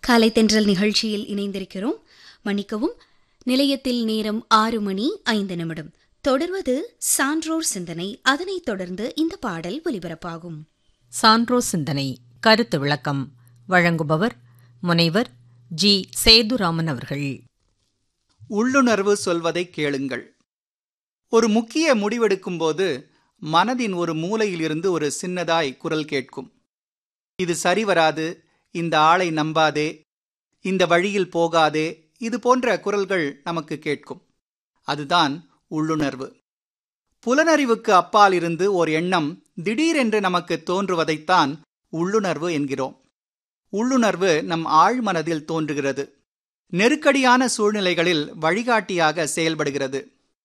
காலை தென்றல் நிகழ்ச்சியில் இணைந்திருக்கிறோம் மன்னிக்கவும் நிலையத்தில் நேரம் ஆறு மணி ஐந்து நிமிடம் தொடர்வது சான்றோர் சிந்தனை அதனைத் தொடர்ந்து இந்த பாடல் ஒலிபரப்பாகும் சான்றோ சிந்தனை கருத்து விளக்கம் வழங்குபவர் முனைவர் ஜி சேதுராமன் அவர்கள் உள்ளுணர்வு சொல்வதை கேளுங்கள் ஒரு முக்கிய முடிவெடுக்கும்போது மனதின் ஒரு மூலையிலிருந்து ஒரு சின்னதாய் குரல் கேட்கும் இது சரி வராது இந்த ஆளை நம்பாதே இந்த வழியில் போகாதே இது போன்ற குரல்கள் நமக்கு கேட்கும் அதுதான் உள்ளுணர்வு புலனறிவுக்கு அப்பால் இருந்து ஓர் எண்ணம் திடீரென்று நமக்கு தோன்றுவதைத்தான் உள்ளுணர்வு என்கிறோம் உள்ளுணர்வு நம் ஆழ்மனதில் தோன்றுகிறது நெருக்கடியான சூழ்நிலைகளில் வழிகாட்டியாக செயல்படுகிறது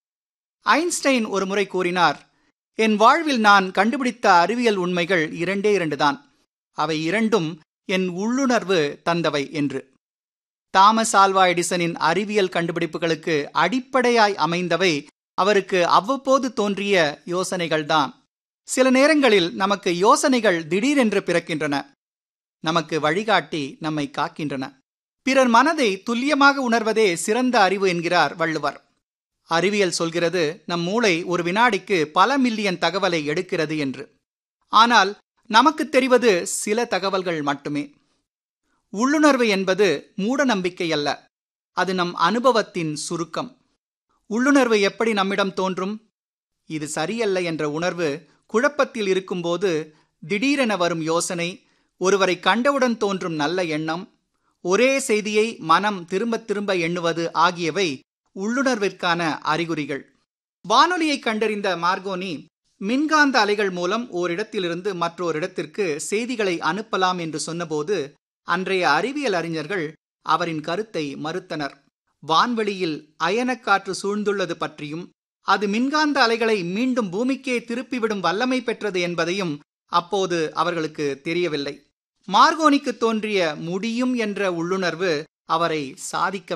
ஐன்ஸ்டைன் ஒருமுறை கூறினார் என் வாழ்வில் நான் கண்டுபிடித்த அறிவியல் உண்மைகள் இரண்டே இரண்டுதான் அவை இரண்டும் என் உள்ளுணர்வு தந்தவை என்று தாமஸ் ஆல்வா எடிசனின் அறிவியல் கண்டுபிடிப்புகளுக்கு அடிப்படையாய் அமைந்தவை அவருக்கு அவ்வப்போது தோன்றிய யோசனைகள்தான் சில நேரங்களில் நமக்கு யோசனைகள் திடீரென்று பிறக்கின்றன நமக்கு வழிகாட்டி நம்மை காக்கின்றன பிறர் மனதை துல்லியமாக உணர்வதே சிறந்த அறிவு என்கிறார் வள்ளுவர் அறிவியல் சொல்கிறது நம் மூளை ஒரு வினாடிக்கு பல மில்லியன் தகவலை எடுக்கிறது என்று ஆனால் நமக்கு தெரிவது சில தகவல்கள் மட்டுமே உள்ளுணர்வு என்பது மூட நம்பிக்கை அல்ல அது நம் அனுபவத்தின் சுருக்கம் உள்ளுணர்வு எப்படி நம்மிடம் தோன்றும் இது சரியல்ல என்ற உணர்வு குழப்பத்தில் இருக்கும்போது திடீரென வரும் யோசனை ஒருவரை கண்டவுடன் தோன்றும் நல்ல எண்ணம் ஒரே செய்தியை மனம் திரும்ப திரும்ப எண்ணுவது ஆகியவை உள்ளுணர்விற்கான அறிகுறிகள் வானொலியை கண்டறிந்த மார்கோனி மின்காந்த அலைகள் மூலம் ஓரிடத்திலிருந்து மற்றோரிடத்திற்கு செய்திகளை அனுப்பலாம் என்று சொன்னபோது அன்றைய அறிவியல் அறிஞர்கள் அவரின் கருத்தை மறுத்தனர் வான்வெளியில் அயனக்காற்று சூழ்ந்துள்ளது பற்றியும் அது மின்காந்த அலைகளை மீண்டும் பூமிக்கே திருப்பிவிடும் வல்லமை பெற்றது என்பதையும் அப்போது அவர்களுக்கு தெரியவில்லை மார்கோனிக்கு தோன்றிய முடியும் என்ற உள்ளுணர்வு அவரை சாதிக்க